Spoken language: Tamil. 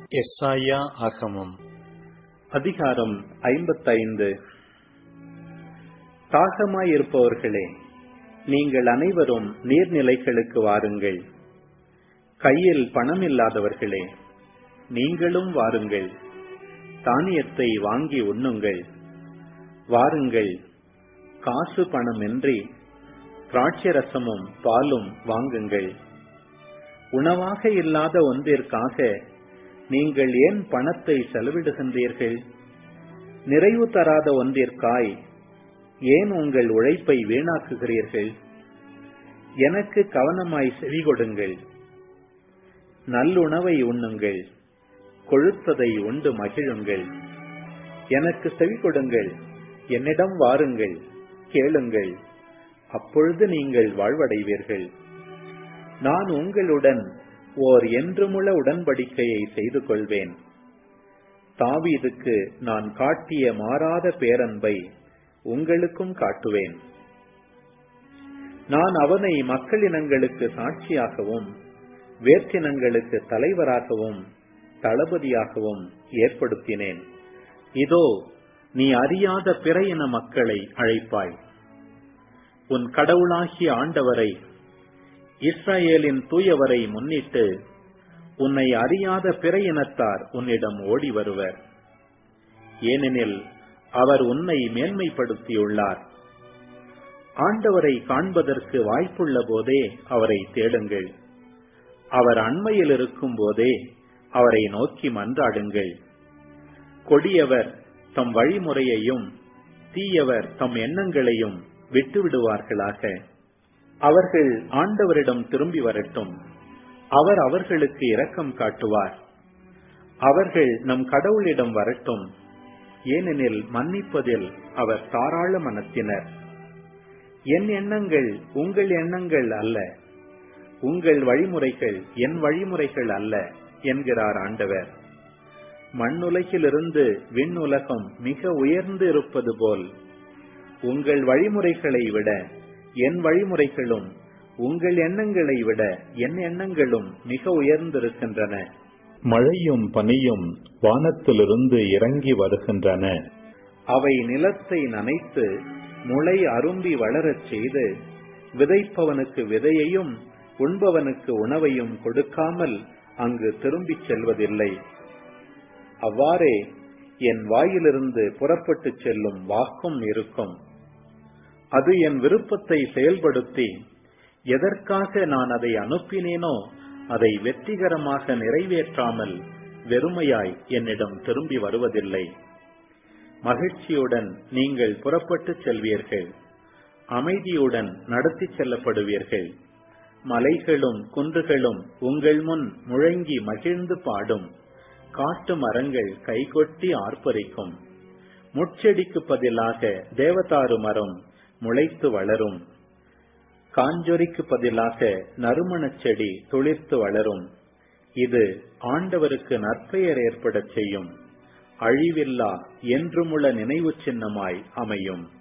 எஸ்ஐயா ஆகமம் அதிகாரம் ஐம்பத்தைந்து தாகமாயிருப்பவர்களே நீங்கள் அனைவரும் நீர்நிலைகளுக்கு வாருங்கள் கையில் பணமில்லாதவர்களே நீங்களும் வாருங்கள் தானியத்தை வாங்கி உண்ணுங்கள் வாருங்கள் காசு பணமின்றி திராட்சரசமும் பாலும் வாங்குங்கள் உணவாக இல்லாத ஒன்றிற்காக நீங்கள் ஏன் பணத்தை செலவிடுகின்றீர்கள் நிறைவு தராத ஒன்றிற்காய் ஏன் உங்கள் உழைப்பை வீணாக்குகிறீர்கள் எனக்கு கவனமாய் செவி கொடுங்கள் நல்லுணவை உண்ணுங்கள் கொழுத்ததை உண்டு மகிழுங்கள் எனக்கு செவி கொடுங்கள் என்னிடம் வாருங்கள் கேளுங்கள் அப்பொழுது நீங்கள் வாழ்வடைவீர்கள் நான் உங்களுடன் ஓர் என்றுமுள்ள உடன்படிக்கையை செய்து கொள்வேன் தாவீதுக்கு நான் காட்டிய மாறாத பேரன்பை உங்களுக்கும் காட்டுவேன் நான் அவனை மக்களினங்களுக்கு சாட்சியாகவும் வேற்றினங்களுக்கு தலைவராகவும் தளபதியாகவும் ஏற்படுத்தினேன் இதோ நீ அறியாத பிற இன மக்களை அழைப்பாய் உன் கடவுளாகிய ஆண்டவரை இஸ்ரேலின் தூயவரை முன்னிட்டு உன்னை அறியாத பிற இனத்தார் உன்னிடம் ஓடி வருவர் ஏனெனில் அவர் உன்னை மேன்மைப்படுத்தியுள்ளார் ஆண்டவரை காண்பதற்கு வாய்ப்புள்ள போதே அவரை தேடுங்கள் அவர் அண்மையில் இருக்கும் போதே அவரை நோக்கி மன்றாடுங்கள் கொடியவர் தம் வழிமுறையையும் தீயவர் தம் எண்ணங்களையும் விட்டுவிடுவார்களாக அவர்கள் ஆண்டவரிடம் திரும்பி வரட்டும் அவர் அவர்களுக்கு இரக்கம் காட்டுவார் அவர்கள் நம் கடவுளிடம் வரட்டும் ஏனெனில் மன்னிப்பதில் அவர் தாராள மனத்தினர் என் எண்ணங்கள் உங்கள் எண்ணங்கள் அல்ல உங்கள் வழிமுறைகள் என் வழிமுறைகள் அல்ல என்கிறார் ஆண்டவர் மண்ணுலகிலிருந்து விண்ணுலகம் மிக உயர்ந்து இருப்பது போல் உங்கள் வழிமுறைகளை விட என் வழிமுறைகளும் உங்கள் எண்ணங்களை விட என் எண்ணங்களும் மிக உயர்ந்திருக்கின்றன மழையும் பனியும் வானத்திலிருந்து இறங்கி வருகின்றன அவை நிலத்தை நனைத்து முளை அரும்பி வளரச் செய்து விதைப்பவனுக்கு விதையையும் உண்பவனுக்கு உணவையும் கொடுக்காமல் அங்கு திரும்பிச் செல்வதில்லை அவ்வாறே என் வாயிலிருந்து புறப்பட்டுச் செல்லும் வாக்கும் இருக்கும் அது என் விருப்பத்தை செயல்படுத்தி எதற்காக நான் அதை அனுப்பினேனோ அதை வெற்றிகரமாக நிறைவேற்றாமல் வெறுமையாய் என்னிடம் திரும்பி வருவதில்லை மகிழ்ச்சியுடன் நீங்கள் புறப்பட்டு செல்வீர்கள் அமைதியுடன் நடத்தி செல்லப்படுவீர்கள் மலைகளும் குன்றுகளும் உங்கள் முன் முழங்கி மகிழ்ந்து பாடும் காட்டு மரங்கள் கைகொட்டி ஆர்ப்பரிக்கும் முட்செடிக்கு பதிலாக தேவதாரு மரம் முளைத்து வளரும் காஞ்சொரிக்கு பதிலாக நறுமணச் செடி துளிர்த்து வளரும் இது ஆண்டவருக்கு நற்பெயர் ஏற்படச் செய்யும் அழிவில்லா என்றுமுள்ள நினைவு சின்னமாய் அமையும்